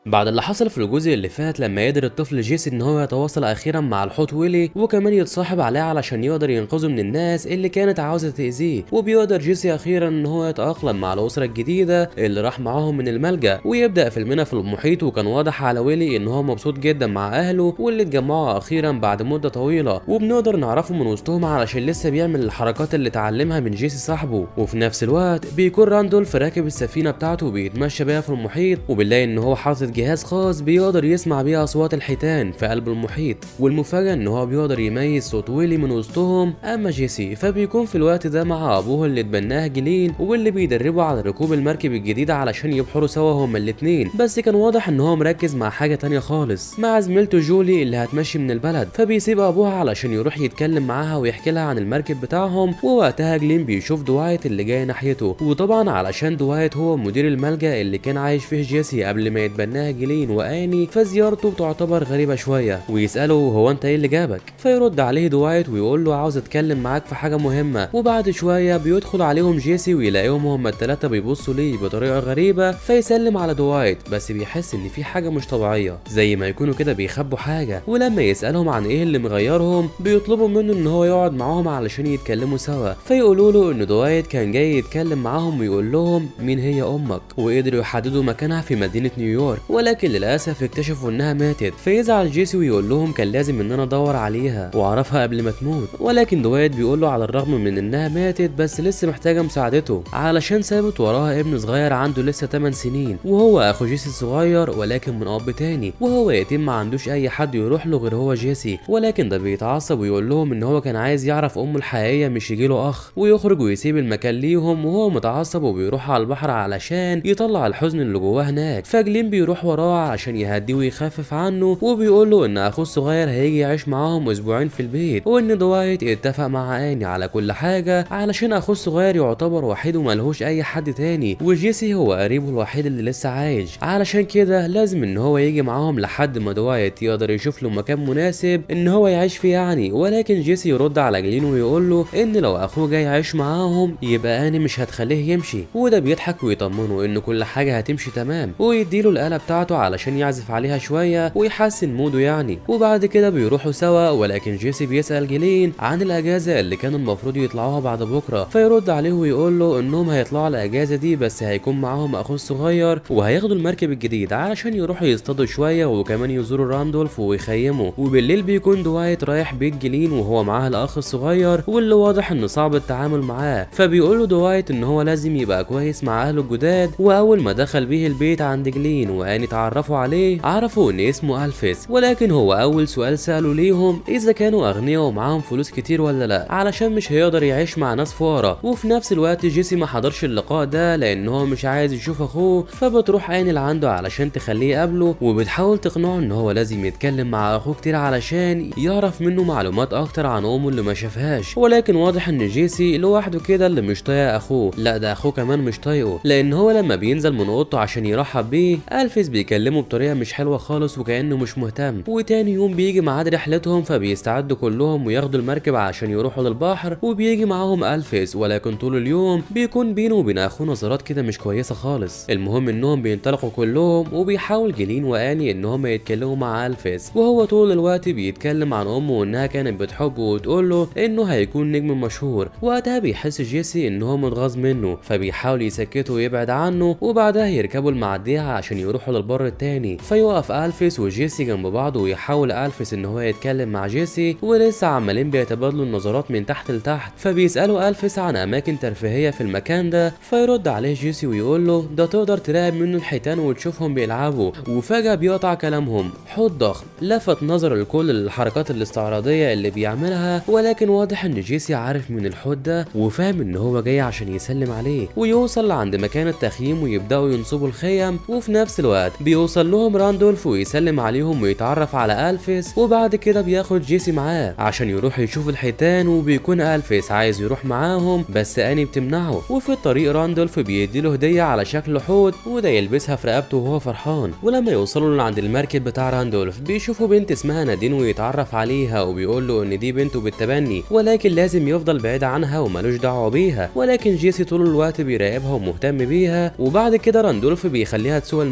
بعد اللي حصل في الجزء اللي فات لما قدر الطفل جيسي ان هو يتواصل اخيرا مع الحوت ويلي وكمان يتصاحب عليه علشان يقدر ينقذه من الناس اللي كانت عاوزه تاذيه وبيقدر جيسي اخيرا ان هو يتاقلم مع الاسره الجديده اللي راح معاهم من الملجا ويبدا فيلمنا في المحيط وكان واضح على ويلي ان هو مبسوط جدا مع اهله واللي اتجمعوا اخيرا بعد مده طويله وبنقدر نعرفه من وسطهم علشان لسه بيعمل الحركات اللي اتعلمها من جيسي صاحبه وفي نفس الوقت بيكون راندولف راكب السفينه بتاعته وبيتمشى بيها في المحيط وبنلاقي ان هو حاطط جهاز خاص بيقدر يسمع بيه اصوات الحيتان في قلب المحيط والمفاجاه ان هو بيقدر يميز صوت ويلي من وسطهم اما جيسي فبيكون في الوقت ده مع ابوه اللي اتبناه جلين واللي بيدربه على ركوب المركب الجديده علشان يبحروا سوا هما الاتنين بس كان واضح ان هو مركز مع حاجه تانية خالص مع زميلته جولي اللي هتمشي من البلد فبيسيب ابوها علشان يروح يتكلم معاها ويحكي لها عن المركب بتاعهم ووقتها جلين بيشوف دوايت اللي جاي ناحيته وطبعا علشان دوايت هو مدير الملجا اللي كان عايش فيه جيسي قبل ما يتبناها جلين واني فزيارته تعتبر غريبه شويه ويساله هو انت ايه اللي جابك فيرد عليه دوايت ويقول له عاوز اتكلم معاك في حاجه مهمه وبعد شويه بيدخل عليهم جيسي ويلاقيهم هما التلاته بيبصوا ليه بطريقه غريبه فيسلم على دوايت بس بيحس ان في حاجه مش طبيعيه زي ما يكونوا كده بيخبوا حاجه ولما يسالهم عن ايه اللي مغيرهم بيطلبوا منه ان هو يقعد معاهم علشان يتكلموا سوا فيقولوا له ان دوايت كان جاي يتكلم معاهم ويقول لهم مين هي امك وقدروا يحددوا مكانها في مدينه نيويورك ولكن للاسف اكتشفوا انها ماتت فيزعل جيسي ويقول لهم كان لازم ان انا ادور عليها واعرفها قبل ما تموت ولكن دوايت بيقول له على الرغم من انها ماتت بس لسه محتاجه مساعدته علشان سابت وراها ابن صغير عنده لسه 8 سنين وهو اخو جيسي الصغير ولكن من اب تاني وهو يتيم ما عندوش اي حد يروح له غير هو جيسي ولكن ده بيتعصب ويقول لهم ان هو كان عايز يعرف امه الحقيقيه مش يجيله اخ ويخرج ويسيب المكان ليهم وهو متعصب وبيروح على البحر علشان يطلع الحزن اللي جواه هناك فجلين بيروح وراه عشان يهديه ويخفف عنه وبيقول له ان اخوه الصغير هيجي يعيش معاهم اسبوعين في البيت وان دوايت اتفق مع اني على كل حاجه علشان اخوه الصغير يعتبر وحيد وملهوش اي حد تاني وجيسي هو قريبه الوحيد اللي لسه عايش علشان كده لازم ان هو يجي معاهم لحد ما دوايت يقدر يشوف له مكان مناسب ان هو يعيش فيه يعني ولكن جيسي يرد على جلين ويقول له ان لو اخوه جاي يعيش معاهم يبقى اني مش هتخليه يمشي وده بيضحك ويطمنه ان كل حاجه هتمشي تمام ويديله الاله بتاعته علشان يعزف عليها شويه ويحسن موده يعني وبعد كده بيروحوا سوا ولكن جيسي بيسال جلين عن الاجازه اللي كانوا المفروض يطلعوها بعد بكره فيرد عليه ويقول له انهم هيطلعوا على الاجازه دي بس هيكون معاهم اخوه الصغير وهياخدوا المركب الجديد علشان يروحوا يصطادوا شويه وكمان يزوروا راندولف ويخيموا وبالليل بيكون دوايت رايح بيت جلين وهو معاه الاخ الصغير واللي واضح انه صعب التعامل معاه فبيقول له دوايت ان هو لازم يبقى كويس مع اهله الجداد واول ما دخل بيه البيت عند جلين وان اتعرفوا عليه عرفوا ان اسمه الفيس ولكن هو اول سؤال ساله ليهم اذا كانوا اغنياء ومعاهم فلوس كتير ولا لا علشان مش هيقدر يعيش مع ناس فقراء وفي نفس الوقت جيسي ما حضرش اللقاء ده لان هو مش عايز يشوف اخوه فبتروح عين اللي عنده علشان تخليه يقابله وبتحاول تقنعه ان هو لازم يتكلم مع اخوه كتير علشان يعرف منه معلومات اكتر عن امه اللي ما شافهاش ولكن واضح ان جيسي لوحده كده اللي مش طايق اخوه لا ده اخوه كمان مش طايقه لان هو لما بينزل من اوضته عشان يرحب بيه الفيس بيكلمه بطريقه مش حلوه خالص وكانه مش مهتم وتاني يوم بيجي ميعاد رحلتهم فبيستعدوا كلهم وياخدوا المركب عشان يروحوا للبحر وبيجي معاهم الفيس ولكن طول اليوم بيكون بينه وبين اخوه نظرات كده مش كويسه خالص المهم انهم بينطلقوا كلهم وبيحاول جلين واني انهم يتكلموا مع الفيس وهو طول الوقت بيتكلم عن امه وانها كانت بتحبه وتقول له انه هيكون نجم مشهور وقتها بيحس جيسي ان هو متغاظ منه فبيحاول يسكته ويبعد عنه وبعدها يركبوا المعديه عشان يروحوا للبر التاني فيوقف الفيس وجيسي جنب بعض ويحاول الفيس ان هو يتكلم مع جيسي ولسه عمالين بيتبادلوا النظرات من تحت لتحت فبيسالوا الفيس عن اماكن ترفيهيه في المكان ده فيرد عليه جيسي ويقول له ده تقدر تراقب منه الحيتان وتشوفهم بيلعبوا وفجاه بيقطع كلامهم حوت ضخم لفت نظر الكل للحركات الاستعراضيه اللي بيعملها ولكن واضح ان جيسي عارف من الحوت ده وفاهم ان هو جاي عشان يسلم عليه ويوصل لعند مكان التخييم ويبداوا ينصبوا الخيم وفي نفس الوقت بيوصل لهم راندولف ويسلم عليهم ويتعرف على الفيس وبعد كده بياخد جيسي معاه عشان يروح يشوف الحيتان وبيكون الفيس عايز يروح معاهم بس اني بتمنعه وفي الطريق راندولف بيديله هديه على شكل حوت وده يلبسها في رقبته وهو فرحان ولما يوصلوا لعند المركب بتاع راندولف بيشوفوا بنت اسمها نادين ويتعرف عليها وبيقول له ان دي بنته بالتبني ولكن لازم يفضل بعيد عنها ومالوش دعوه بيها ولكن جيسي طول الوقت بيراقبها ومهتم بيها وبعد كده راندولف بيخليها تسوق المركب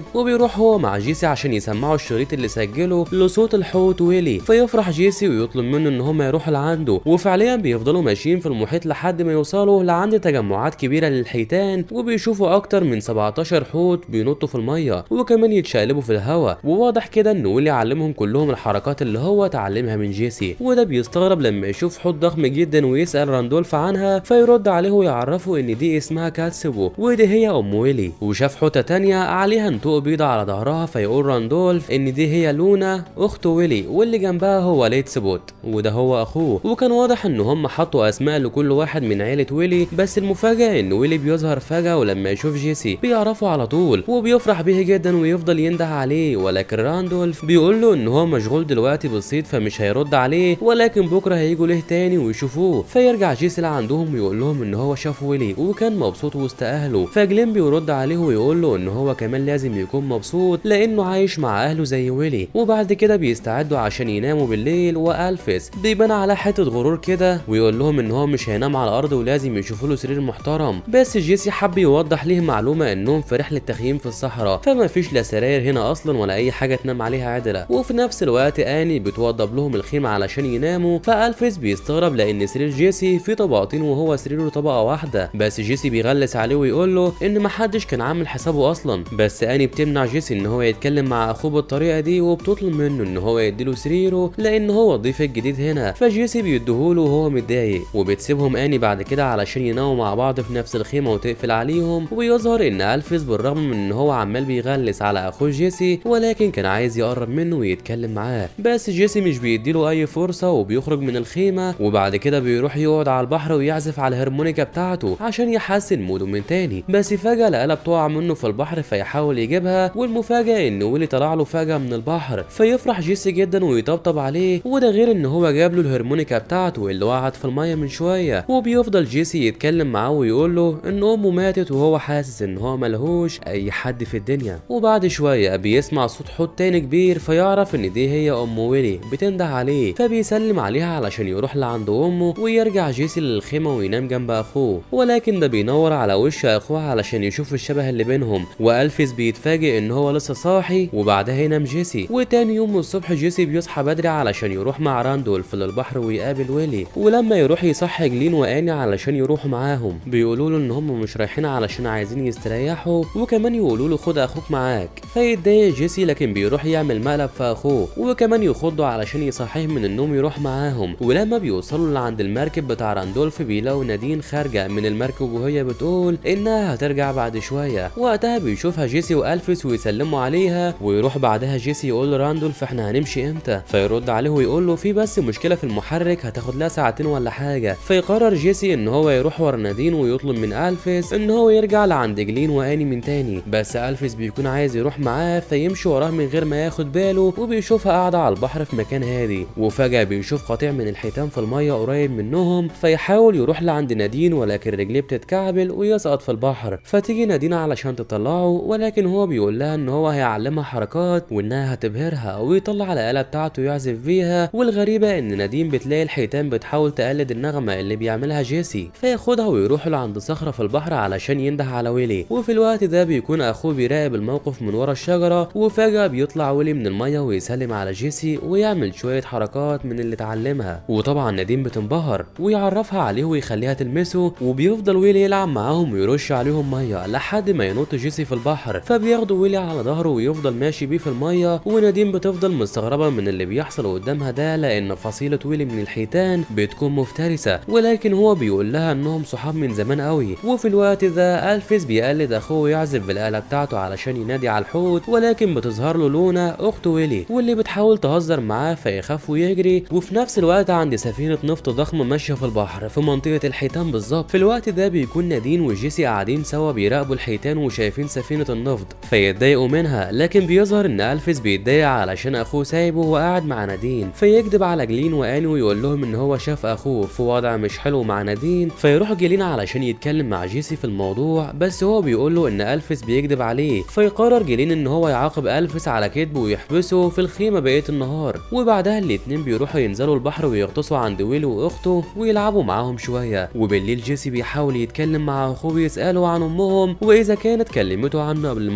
وبيروح هو مع جيسي عشان يسمعوا الشريط اللي سجله لصوت الحوت ويلي فيفرح جيسي ويطلب منه ان هما يروحوا لعنده وفعليا بيفضلوا ماشيين في المحيط لحد ما يوصلوا لعند تجمعات كبيره للحيتان وبيشوفوا اكتر من 17 حوت بينطوا في الميه وكمان يتشقلبوا في الهواء وواضح كده ان ويلي علمهم كلهم الحركات اللي هو اتعلمها من جيسي وده بيستغرب لما يشوف حوت ضخم جدا ويسال راندولف عنها فيرد عليه ويعرفه ان دي اسمها كاتسبو ودي هي ام ويلي وشاف حوته تانية عليها نتوء بيضة على ظهرها فيقول راندولف ان دي هي لونا اخت ويلي واللي جنبها هو ليتسبوت وده هو اخوه وكان واضح ان هم حطوا اسماء لكل واحد من عيلة ويلي بس المفاجأة ان ويلي بيظهر فجأة ولما يشوف جيسي بيعرفه على طول وبيفرح به جدا ويفضل ينده عليه ولكن راندولف بيقول له ان هو مشغول دلوقتي بالصيد فمش هيرد عليه ولكن بكره هيجوا له تاني ويشوفوه فيرجع جيسي لعندهم ويقول لهم ان هو شاف ويلي وكان مبسوط وسط اهله فجلين بيرد عليه ويقول له ان هو كمان لازم يكون مبسوط لانه عايش مع اهله زي ويلي وبعد كده بيستعدوا عشان يناموا بالليل والفيس بيبان على حته غرور كده ويقول لهم ان هو مش هينام على الارض ولازم يشوفوا له سرير محترم بس جيسي حب يوضح ليه معلومه انهم في رحله تخييم في الصحراء فما فيش لا سراير هنا اصلا ولا اي حاجه تنام عليها عدله وفي نفس الوقت اني بتوضب لهم الخيمه علشان يناموا فالفيس بيستغرب لان سرير جيسي فيه طبقتين وهو سريره طبقه واحده بس جيسي بيغلس عليه ويقول له ان محدش كان عامل حسابه اصلا بس اني بتمنع جيسي ان هو يتكلم مع اخوه بالطريقه دي وبتطلب منه ان هو يديله سريره لان هو الضيف الجديد هنا فجيسي بيديهوله وهو متضايق وبتسيبهم اني بعد كده علشان يناموا مع بعض في نفس الخيمه وتقفل عليهم ويظهر ان الفيس بالرغم من ان هو عمال بيغلس على اخوه جيسي ولكن كان عايز يقرب منه ويتكلم معاه بس جيسي مش بيديله اي فرصه وبيخرج من الخيمه وبعد كده بيروح يقعد على البحر ويعزف على الهرمونيكا بتاعته عشان يحسن موده من تاني بس فجاه الآلة بتقع منه في البحر فيحاول يجيبها والمفاجاه ان ويلي طلع له فجاه من البحر فيفرح جيسي جدا ويطبطب عليه وده غير ان هو جاب له الهرمونيكا بتاعته اللي وقعت في الميه من شويه وبيفضل جيسي يتكلم معاه ويقول له ان امه ماتت وهو حاسس ان هو ملهوش اي حد في الدنيا وبعد شويه بيسمع صوت حوت تاني كبير فيعرف ان دي هي ام ويلي بتنده عليه فبيسلم عليها علشان يروح لعند امه ويرجع جيسي للخيمه وينام جنب اخوه ولكن ده بينور على وش اخوه علشان يشوف الشبه اللي بينهم والفيس بيتفاجئ ان هو لسه صاحي وبعدها ينام جيسي وتاني يوم الصبح جيسي بيصحى بدري علشان يروح مع راندولف للبحر ويقابل ويلي ولما يروح يصحي جلين واني علشان يروحوا معاهم بيقولوا له ان هم مش رايحين علشان عايزين يستريحوا وكمان يقولوا له خد اخوك معاك فيتضايق جيسي لكن بيروح يعمل مقلب في اخوه وكمان يخضه علشان يصحيه من النوم يروح معاهم ولما بيوصلوا لعند المركب بتاع راندولف بيلاقوا نادين خارجه من المركب وهي بتقول انها هترجع بعد شويه وقتها بيشوفها جيسي والفيس ويسلموا عليها ويروح بعدها جيسي يقول لراندولف احنا هنمشي امتى فيرد عليه ويقول له في بس مشكله في المحرك هتاخد لها ساعتين ولا حاجه فيقرر جيسي ان هو يروح ورا نادين ويطلب من الفيس ان هو يرجع لعند جلين واني من تاني بس الفيس بيكون عايز يروح معاه فيمشي وراه من غير ما ياخد باله وبيشوفها قاعده على البحر في مكان هادي وفجاه بيشوف قطيع من الحيتان في الميه قريب منهم فيحاول يروح لعند نادين ولكن رجليه بتتكعبل ويسقط في البحر فتيجي نادين علشان تطلعه ولكن هو بيقول لها ان هو هيعلمها حركات وانها هتبهرها ويطلع الآلة بتاعته يعزف بيها والغريبة ان نادين بتلاقي الحيتان بتحاول تقلد النغمة اللي بيعملها جيسي فياخدها ويروحوا لعند صخرة في البحر علشان ينده على ويلي وفي الوقت ده بيكون اخوه بيراقب الموقف من ورا الشجرة وفجأة بيطلع ويلي من المية ويسلم على جيسي ويعمل شوية حركات من اللي اتعلمها وطبعا نادين بتنبهر ويعرفها عليه ويخليها تلمسه وبيفضل ويلي يلعب معاهم ويرش عليهم مية لحد ما ينط جيسي في البحر فبياخدوا ويلي على ظهره ويفضل ماشي بيه في المية ونادين بتفضل مستغربة من اللي بيحصل قدامها ده لأن فصيلة ويلي من الحيتان بتكون مفترسة ولكن هو بيقول لها إنهم صحاب من زمان قوي وفي الوقت ده ألفيس بيقلد أخوه يعزف بالآلة بتاعته علشان ينادي على الحوت ولكن بتظهر له لونا أخت ويلي واللي بتحاول تهزر معاه فيخاف ويجري وفي نفس الوقت عند سفينة نفط ضخمة ماشية في البحر في منطقة الحيتان بالظبط في الوقت ده بيكون نادين وجيسي قاعدين سوا بيراقبوا الحيتان وشايفين سفينة النفط فيتضايقوا منها لكن بيظهر إن ألفيس بيتضايق علشان أخوه سايبه وقاعد مع نادين فيكذب على جلين واني ويقول لهم ان هو شاف اخوه في وضع مش حلو مع نادين فيروح جلين علشان يتكلم مع جيسي في الموضوع بس هو بيقول له ان الفيس بيكذب عليه فيقرر جلين ان هو يعاقب الفيس على كذبه ويحبسه في الخيمه بقيه النهار وبعدها الاتنين بيروحوا ينزلوا البحر ويغطسوا عند ويلي واخته ويلعبوا معاهم شويه وبالليل جيسي بيحاول يتكلم مع اخوه ويساله عن امهم واذا كانت كلمته عنه قبل ما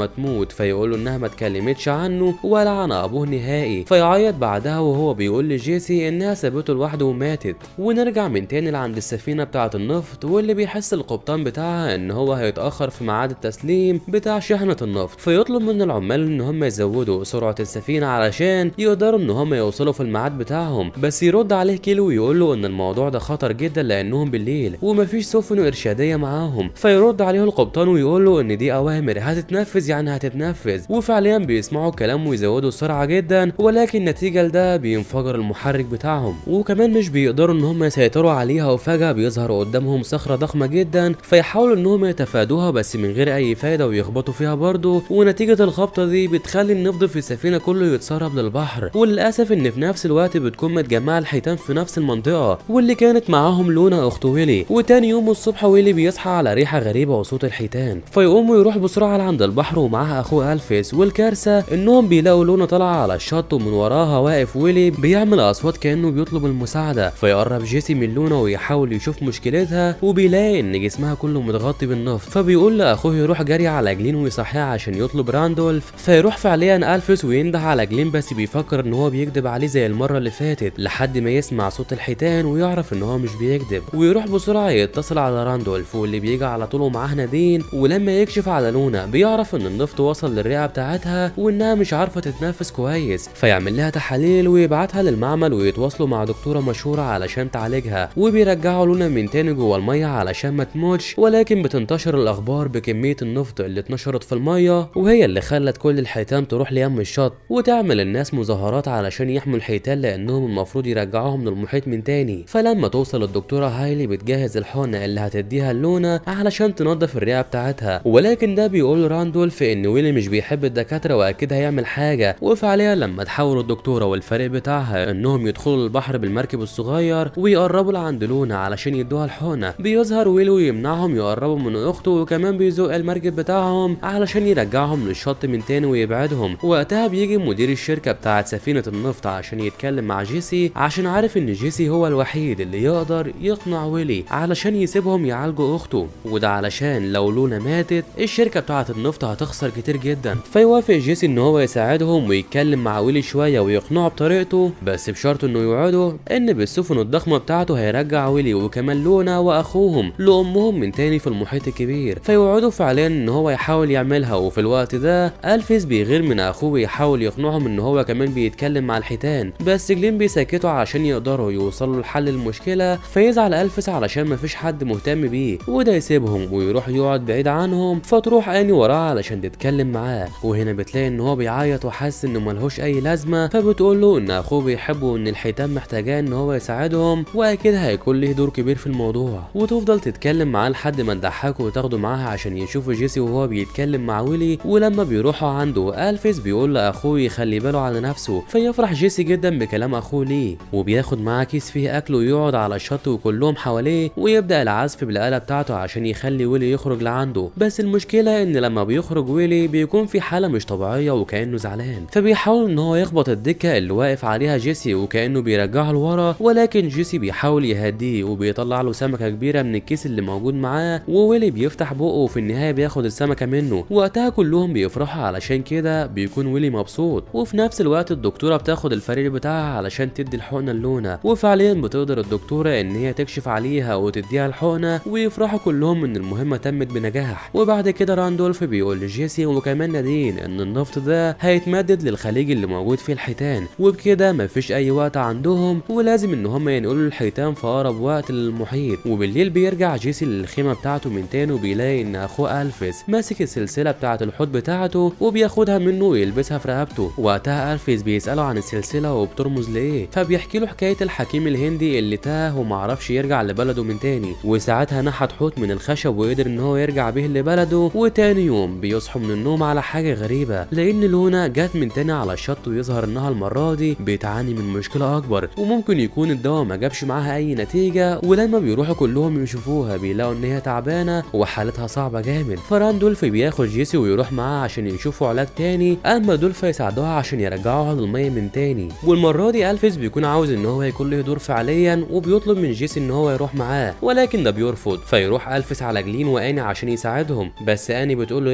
تموت فيقول له انها ما اتكلمتش عنه ولا عن ابوه نهائي فيعيط بعدها وهو بيقول لجيسي انها سابته لوحده وماتت ونرجع من تاني لعند السفينه بتاعه النفط واللي بيحس القبطان بتاعها ان هو هيتاخر في ميعاد التسليم بتاع شحنه النفط فيطلب من العمال ان هم يزودوا سرعه السفينه علشان يقدروا ان هم يوصلوا في الميعاد بتاعهم بس يرد عليه كيلو ويقول له ان الموضوع ده خطر جدا لانهم بالليل ومفيش سفن ارشاديه معاهم فيرد عليه القبطان ويقول له ان دي اوامر هتتنفذ يعني هتتنفذ وفعليا بيسمعوا الكلام ويزودوا السرعه جدا ولكن نتيجه لده بينفجر المحرك بتاعهم وكمان مش بيقدروا ان هم يسيطروا عليها وفجاه بيظهر قدامهم صخره ضخمه جدا فيحاولوا انهم يتفادوها بس من غير اي فايده ويخبطوا فيها برضه ونتيجه الخبطه دي بتخلي النفط في السفينه كله يتسرب للبحر وللاسف ان في نفس الوقت بتكون متجمعه الحيتان في نفس المنطقه واللي كانت معاهم لونا اخت ويلي وتاني يوم الصبح ويلي بيصحى على ريحه غريبه وصوت الحيتان فيقوم ويروح بسرعه لعند البحر ومعاها اخوه الفيس والكارثه انهم بيلاقوا لونا طالعه على الشط ومن وراها واقف ويلي بيعمل اصوات كانه بيطلب المساعده فيقرب جيسي من لونا ويحاول يشوف مشكلتها وبيلاقي ان جسمها كله متغطي بالنفط فبيقول لاخوه يروح جري على جلين ويصحيها عشان يطلب راندولف فيروح فعليا الفيس وينده على جلين بس بيفكر ان هو بيكذب عليه زي المره اللي فاتت لحد ما يسمع صوت الحيتان ويعرف ان هو مش بيكذب ويروح بسرعه يتصل على راندولف واللي بيجي على طول ومعاه نادين ولما يكشف على لونا بيعرف ان النفط وصل للرئه بتاعتها وانها مش عارفه تتنفس كويس فيعمل لها تحاليل ويبعتها للمعمل ويتواصلوا مع دكتوره مشهوره علشان تعالجها وبيرجعوا لونا من تاني جوه الميه علشان ما تموتش ولكن بتنتشر الاخبار بكميه النفط اللي اتنشرت في الميه وهي اللي خلت كل الحيتان تروح ليم الشط وتعمل الناس مظاهرات علشان يحموا الحيتان لانهم المفروض يرجعوهم للمحيط من تاني فلما توصل الدكتوره هايلي بتجهز الحقنه اللي هتديها لونا علشان تنظف الرئه بتاعتها ولكن ده بيقول راندولف ان ويلي مش بيحب الدكاتره واكيد هيعمل حاجه وفعليا لما تحاول الدكتوره والفريق بتاعها انهم يدخلوا البحر بالمركب الصغير ويقربوا لعند لونا علشان يدوها الحقنه بيظهر ويلي ويمنعهم يقربوا من اخته وكمان بيزق المركب بتاعهم علشان يرجعهم للشط من تاني ويبعدهم وقتها بيجي مدير الشركه بتاعه سفينه النفط عشان يتكلم مع جيسي عشان عارف ان جيسي هو الوحيد اللي يقدر يقنع ويلي علشان يسيبهم يعالجوا اخته وده علشان لو لونا ماتت الشركه بتاعه النفط هتخسر كتير جدا فيوافق جيسي ان هو يساعدهم ويتكلم مع ويلي شويه ويقنعه بطريقته بس بشرط انه يوعده ان بالسفن الضخمه بتاعته هيرجع ويلي وكمان لونا واخوهم لامهم من تاني في المحيط الكبير فيوعدوا فعليا ان هو يحاول يعملها وفي الوقت ده الفيس بيغير من اخوه ويحاول يقنعهم ان هو كمان بيتكلم مع الحيتان بس جلين بيسكتوا عشان يقدروا يوصلوا لحل المشكله فيزعل الفيس علشان مفيش حد مهتم بيه وده يسيبهم ويروح يقعد بعيد عنهم فتروح اني وراه علشان تتكلم معاه وهنا بتلاقي ان هو بيعيط وحاسس انه ملهوش اي لازمه فبتقول له ان اخوه بيحبه وان الحيتان محتاجاه ان هو يساعدهم واكيد هيكون له دور كبير في الموضوع وتفضل تتكلم معاه لحد ما تضحكه وتاخده معاها عشان يشوفوا جيسي وهو بيتكلم مع ويلي ولما بيروحوا عنده الفيس بيقول لاخوه يخلي باله على نفسه فيفرح جيسي جدا بكلام اخوه ليه وبياخد معاه كيس فيه اكل ويقعد على الشط وكلهم حواليه ويبدا العزف بالاله بتاعته عشان يخلي ويلي يخرج لعنده بس المشكله ان لما بيخرج ويلي بيكون في حاله مش طبيعيه وكانه زعلان فبيحاول ان هو يخبط الدكه اللي واقف عليها جيسي وكانه بيرجعه لورا ولكن جيسي بيحاول يهديه وبيطلع له سمكه كبيره من الكيس اللي موجود معاه وويلي بيفتح بقه وفي النهايه بياخد السمكه منه وقتها كلهم بيفرحوا علشان كده بيكون ويلي مبسوط وفي نفس الوقت الدكتوره بتاخد الفريق بتاعها علشان تدي الحقنه للونا وفعليا بتقدر الدكتوره ان هي تكشف عليها وتديها الحقنه ويفرحوا كلهم ان المهمه تمت بنجاح وبعد كده راندولف بيقول لجيسي وكمان نادين ان النفط ده هيتمدد للخليج اللي موجود فيه الحيتان وبكده مفيش اي وقت عندهم ولازم ان هم ينقلوا الحيتان في اقرب وقت للمحيط وبالليل بيرجع جيسي للخيمه بتاعته من تاني وبيلاقي ان اخوه الفيس ماسك السلسله بتاعه الحوت بتاعته وبياخدها منه ويلبسها في رقبته وقتها الفيس بيساله عن السلسله وبترمز لايه فبيحكي له حكايه الحكيم الهندي اللي تاه ومعرفش يرجع لبلده من تاني وساعتها نحت حوت من الخشب وقدر ان هو يرجع بيه لبلده وتاني يوم بيصحوا من النوم على حاجه غريبه لان لونا جت من تاني على الشط ويظهر انها المره دي بتعاني من مشكله اكبر وممكن يكون الدواء ما جابش معاها اي نتيجه ولما بيروحوا كلهم يشوفوها بيلاقوا ان هي تعبانه وحالتها صعبه جامد فراندولف بياخد جيسي ويروح معاه عشان يشوفوا علاج تاني اما دولف يساعدوها عشان يرجعوها للميه من تاني والمره دي الفيس بيكون عاوز ان هو يكون له دور فعليا وبيطلب من جيسي ان هو يروح معاه ولكن ده بيرفض فيروح الفيس على جلين واني عشان يساعدهم بس اني بتقول له يبعد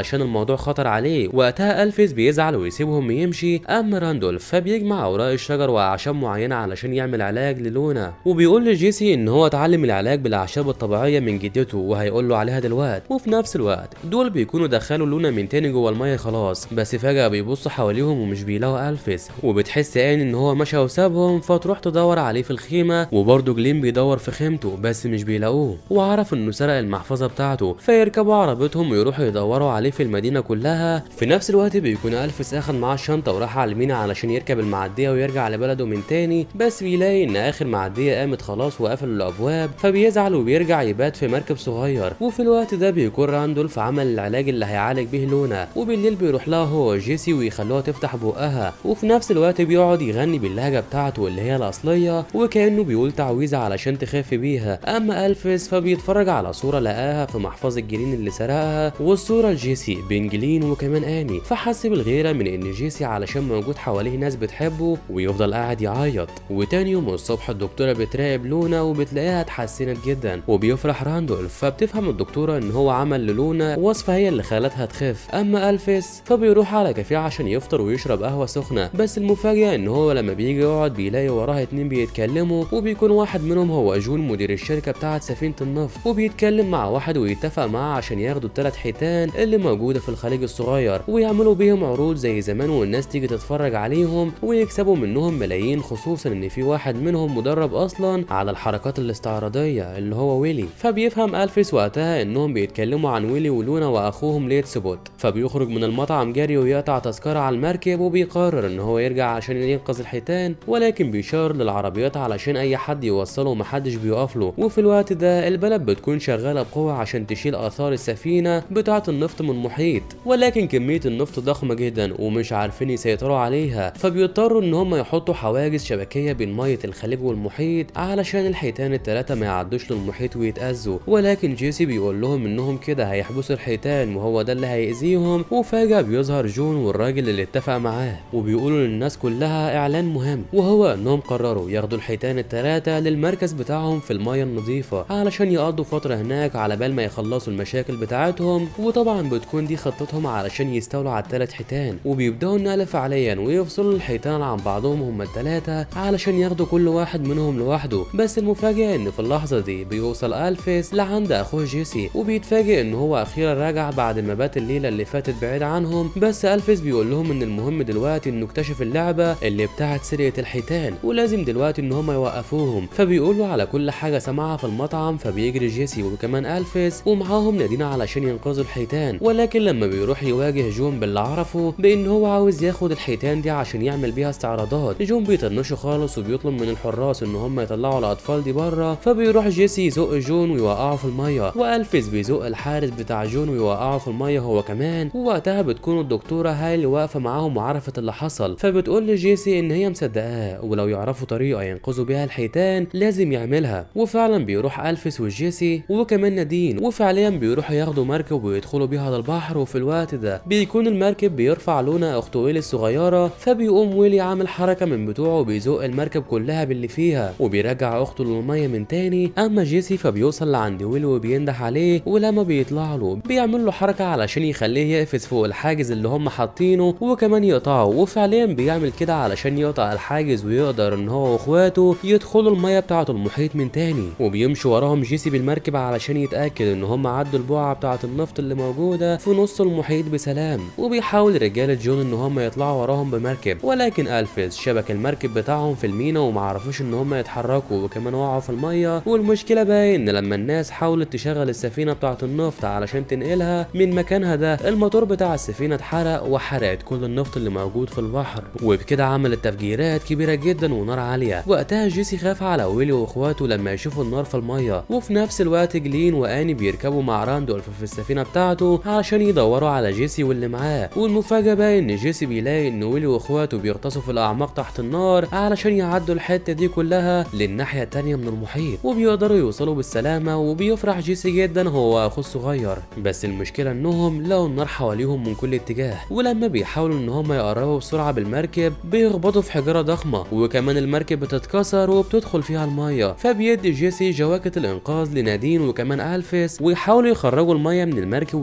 علشان الموضوع خطر عليه وقتها الفيس بيزعل ويسيبهم يمشي اما راندولف فبيجمع اوراق الشجر واعشاب معينه علشان يعمل علاج للونا وبيقول لجيسي ان هو اتعلم العلاج بالاعشاب الطبيعيه من جدته وهيقول له عليها دلوقتي وفي نفس الوقت دول بيكونوا دخلوا لونا من تاني جوه الميه خلاص بس فجاه بيبصوا حواليهم ومش بيلاقوا الفيس وبتحس ان ان هو مشى وسابهم فتروح تدور عليه في الخيمه وبرضه جلين بيدور في خيمته بس مش بيلاقوه وعرف انه سرق المحفظه بتاعته فيركبوا عربيتهم ويروحوا يدوروا عليه في المدينه كلها في نفس الوقت بيكون الفيس اخد معاه الشنطه وراح على المينا علشان يركب المعديه ويرجع لبلده من تاني بس بيلاقي ان اخر معديه قامت خلاص وقفلوا الابواب فبيزعل وبيرجع يبات في مركب صغير وفي الوقت ده بيكون راندولف عمل العلاج اللي هيعالج به لونا وبالليل بيروح لها هو وجيسي ويخلوها تفتح بقها وفي نفس الوقت بيقعد يغني باللهجه بتاعته اللي هي الاصليه وكانه بيقول تعويذه علشان تخاف بيها اما الفيس فبيتفرج على صوره لقاها في محفظه جلين اللي سرقها والصوره لجيسي بين جلين وكمان اني فحس بالغيره من ان جيسي علشان موجود حواليه ناس بتحبه ويفضل قاعد يعيط وتاني يوم الصبح الدكتوره بتراقب لونا وبتلاقيها اتحسنت جدا وبيفرح راندولف فبتفهم الدكتوره ان هو عمل للونا وصفه هي اللي خلتها تخف اما الفيس فبيروح على كافيه عشان يفطر ويشرب قهوه سخنه بس المفاجاه ان هو لما بيجي يقعد بيلاقي وراه اتنين بيتكلموا وبيكون واحد منهم هو جون مدير الشركه بتاعه سفينه النفط وبيتكلم مع واحد ويتفق معاه عشان ياخدوا الثلاث حيتان اللي موجوده في الخليج الصغير ويعملوا بيهم عروض زي زمان والناس تيجي تتفرج عليهم ويكسبوا منهم ملايين خصوصا ان في واحد منهم مدرب اصلا على الحركات الاستعراضيه اللي هو ويلي فبيفهم الفيس وقتها انهم بيتكلموا عن ويلي ولونا واخوهم ليت سبوت فبيخرج من المطعم جري ويقطع تذكره على المركب وبيقرر ان هو يرجع عشان ينقذ الحيتان ولكن بيشار للعربيات علشان اي حد يوصله ومحدش بيقف له وفي الوقت ده البلد بتكون شغاله بقوه عشان تشيل اثار السفينه بتاعه النفط من المحيط ولكن كميه النفط ضخمه جدا ومش عارفين يسيطروا عليها فبيضطروا ان هم يحطوا حواجز شبكيه بين ميه الخليج والمحيط علشان الحيتان الثلاثه ما يعدوش للمحيط ويتاذوا ولكن جيسي بيقول لهم انهم كده هيحبسوا الحيتان وهو ده اللي هيأذيهم وفجاه بيظهر جون والراجل اللي اتفق معاه وبيقولوا للناس كلها اعلان مهم وهو انهم قرروا ياخدوا الحيتان الثلاثه للمركز بتاعهم في الميه النظيفه علشان يقضوا فتره هناك على بال ما يخلصوا المشاكل بتاعتهم وطبعا بتكون دي خطتهم علشان يستولوا على الثلاث حيتان وبيبداوا النقل فعليا ويفصلوا الحيتان عن بعضهم هما الثلاثه علشان ياخدوا كل واحد منهم لوحده بس المفاجاه ان في اللحظه دي بيوصل الفيس لعند اخوه جيسي وبيتفاجئ ان هو اخيرا راجع بعد ما بات الليله اللي فاتت بعيد عنهم بس الفيس بيقول لهم ان المهم دلوقتي انه اكتشف اللعبه اللي بتاعت سرقه الحيتان ولازم دلوقتي ان هم يوقفوهم فبيقولوا على كل حاجه سمعها في المطعم فبيجري جيسي وكمان الفيس ومعاهم نادين علشان ينقذوا الحيتان ولكن لما بيروح يواجه جون باللي عرفه بان هو عاوز ياخد الحيتان دي عشان يعمل بيها استعراضات جون بيطنشه خالص وبيطلب من الحراس ان هم يطلعوا الاطفال دي بره فبيروح جيسي يزق جون ويوقعه في الميه والفيس بيزق الحارس بتاع جون ويوقعه في الميه هو كمان ووقتها بتكون الدكتوره هايل واقفه معاهم وعرفت اللي حصل فبتقول لجيسي ان هي مصدقاه ولو يعرفوا طريقه ينقذوا بيها الحيتان لازم يعملها وفعلا بيروح الفيس وجيسي وكمان نادين وفعليا بيروحوا ياخدوا مركب ويدخلوا بيها للبحر وفي الوقت ده بيكون المركب بيرفع لونا اخت ويلي الصغيره فبيقوم ويلي عامل حركه من بتوعه وبيزق المركب كلها باللي فيها وبيرجع اخته للميه من تاني اما جيسي فبيوصل لعند ويلي وبينده عليه ولما بيطلع له بيعمل له حركه علشان يخليه يقفز فوق الحاجز اللي هم حاطينه وكمان يقطعه وفعليا بيعمل كده علشان يقطع الحاجز ويقدر ان هو واخواته يدخلوا الميه بتاعه المحيط من تاني وبيمشي وراهم جيسي بالمركب علشان يتاكد ان هم عدوا البقعه بتاعه النفط اللي موجوده في نص المحيط بسلام وبيحاول رجاله جون ان هم يطلعوا وراهم بمركب ولكن الفيس شبك المركب بتاعهم في المينا ومعرفوش ان هم يتحركوا وكمان وقعوا في الميه والمشكله بقى ان لما الناس حاولت تشغل السفينه بتاعه النفط علشان تنقلها من مكانها ده الموتور بتاع السفينه اتحرق وحرقت كل النفط اللي موجود في البحر وبكده عملت تفجيرات كبيره جدا ونار عاليه وقتها جيسي خاف على ويلي واخواته لما يشوفوا النار في الميه وفي نفس الوقت جلين واني بيركبوا مع راندولف في السفينه بتاعته علشان يدوروا على جيسي واللي معاه والمفاجاه بقى ان جيسي بيلاقي ان ويلي واخواته بيغطسوا في الاعماق تحت النار علشان يعدوا الحته دي كلها للناحيه التانيه من المحيط وبيقدروا يوصلوا بالسلامه وبيفرح جيسي جدا هو واخوه الصغير بس المشكله انهم لقوا النار حواليهم من كل اتجاه ولما بيحاولوا ان هم يقربوا بسرعه بالمركب بيخبطوا في حجره ضخمه وكمان المركب بتتكسر وبتدخل فيها الميه فبيدي جيسي جواكت الانقاذ لنادين وكمان الفيس ويحاولوا يخرجوا الميه من المركب ويزقوها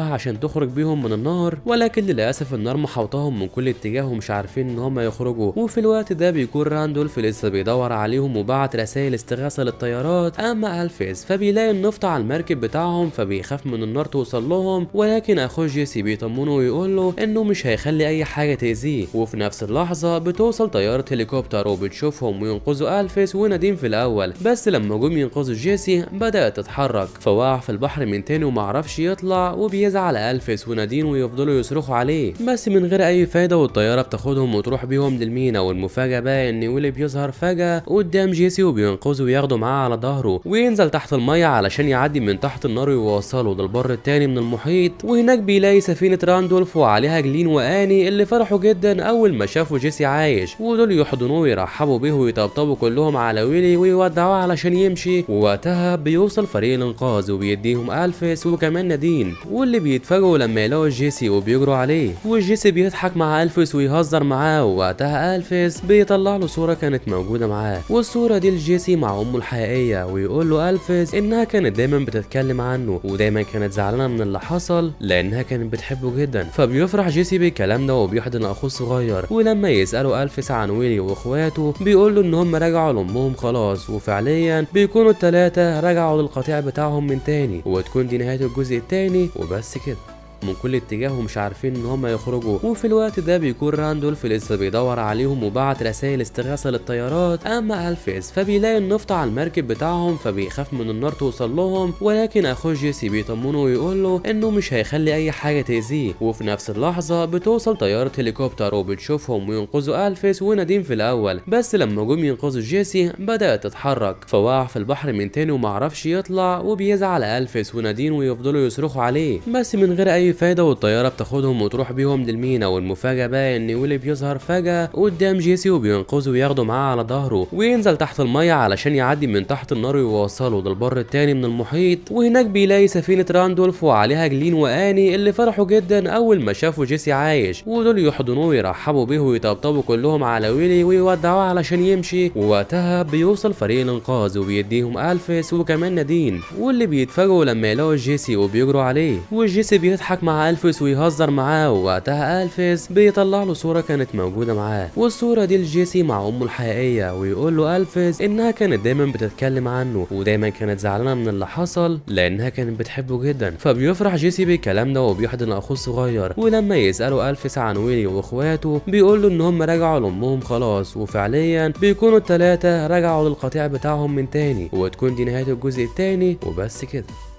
جواها عشان تخرج بيهم من النار ولكن للاسف النار محوطاهم من كل اتجاه ومش عارفين ان هم يخرجوا وفي الوقت ده بيكون راندولف لسه بيدور عليهم وبعت رسائل استغاثه للطيارات اما الفيس فبيلاقي النفط على المركب بتاعهم فبيخاف من النار توصل لهم ولكن اخوه جيسي بيطمنه ويقول له انه مش هيخلي اي حاجه تاذيه وفي نفس اللحظه بتوصل طياره هليكوبتر وبتشوفهم وينقذوا الفيس ونديم في الاول بس لما جم ينقذوا جيسي بدات تتحرك فوقع في البحر من تاني ومعرفش يطلع وبيزعل الفيس ونادين ويفضلوا يصرخوا عليه بس من غير اي فايده والطياره بتاخدهم وتروح بيهم للمينا والمفاجاه بقى ان ويلي بيظهر فجاه قدام جيسي وبينقذه وياخده معاه على ظهره وينزل تحت الميه علشان يعدي من تحت النار ويوصله للبر التاني من المحيط وهناك بيلاقي سفينه راندولف وعليها جلين واني اللي فرحوا جدا اول ما شافوا جيسي عايش ودول يحضنوه ويرحبوا بيه ويطبطبوا كلهم على ويلي ويودعوه علشان يمشي ووقتها بيوصل فريق الانقاذ وبيديهم الفيس وكمان نادين واللي بيتفاجئوا لما يلاقوا جيسي وبيجروا عليه وجيسي بيضحك مع الفيس ويهزر معاه ووقتها الفيس بيطلع له صوره كانت موجوده معاه والصوره دي لجيسي مع امه الحقيقيه ويقول له الفيس انها كانت دايما بتتكلم عنه ودايما كانت زعلانه من اللي حصل لانها كانت بتحبه جدا فبيفرح جيسي بالكلام ده وبيحضن اخوه الصغير ولما يسالوا الفيس عن ويلي واخواته بيقول له ان هم رجعوا لامهم خلاص وفعليا بيكونوا التلاتة رجعوا للقطيع بتاعهم من تاني وتكون دي نهايه الجزء التاني وبس كده من كل اتجاه ومش عارفين ان هم يخرجوا وفي الوقت ده بيكون راندولف لسه بيدور عليهم وبعت رسائل استغاثه للطيارات اما الفيس فبيلاقي النفط على المركب بتاعهم فبيخاف من النار توصل لهم ولكن اخوه جيسي بيطمنه ويقول له انه مش هيخلي اي حاجه تاذيه وفي نفس اللحظه بتوصل طياره هليكوبتر وبتشوفهم وينقذوا الفيس ونديم في الاول بس لما جم ينقذوا جيسي بدات تتحرك فوقع في البحر من تاني ومعرفش يطلع وبيزعل الفيس ونادين ويفضلوا يصرخوا عليه بس من غير اي فايده والطياره بتاخدهم وتروح بيهم للمينا والمفاجاه بقى ان ويلي بيظهر فجاه قدام جيسي وبينقذه وياخده معاه على ظهره وينزل تحت الميه علشان يعدي من تحت النار ويوصله للبر التاني من المحيط وهناك بيلاقي سفينه راندولف وعليها جلين واني اللي فرحوا جدا اول ما شافوا جيسي عايش ودول يحضنوه ويرحبوا بيه ويطبطبوا كلهم على ويلي ويودعوه علشان يمشي ووقتها بيوصل فريق الانقاذ وبيديهم الفيس وكمان نادين واللي بيتفاجئوا لما يلاقوا جيسي وبيجروا عليه وجيسي بيضحك مع الفيس ويهزر معاه ووقتها الفيس بيطلع له صوره كانت موجوده معاه والصوره دي لجيسي مع امه الحقيقيه ويقول له الفيس انها كانت دايما بتتكلم عنه ودايما كانت زعلانه من اللي حصل لانها كانت بتحبه جدا فبيفرح جيسي بالكلام ده وبيحضن اخوه الصغير ولما يسالوا الفيس عن ويلي واخواته بيقول له ان هم رجعوا لامهم خلاص وفعليا بيكونوا التلاتة رجعوا للقطيع بتاعهم من تاني وتكون دي نهايه الجزء التاني وبس كده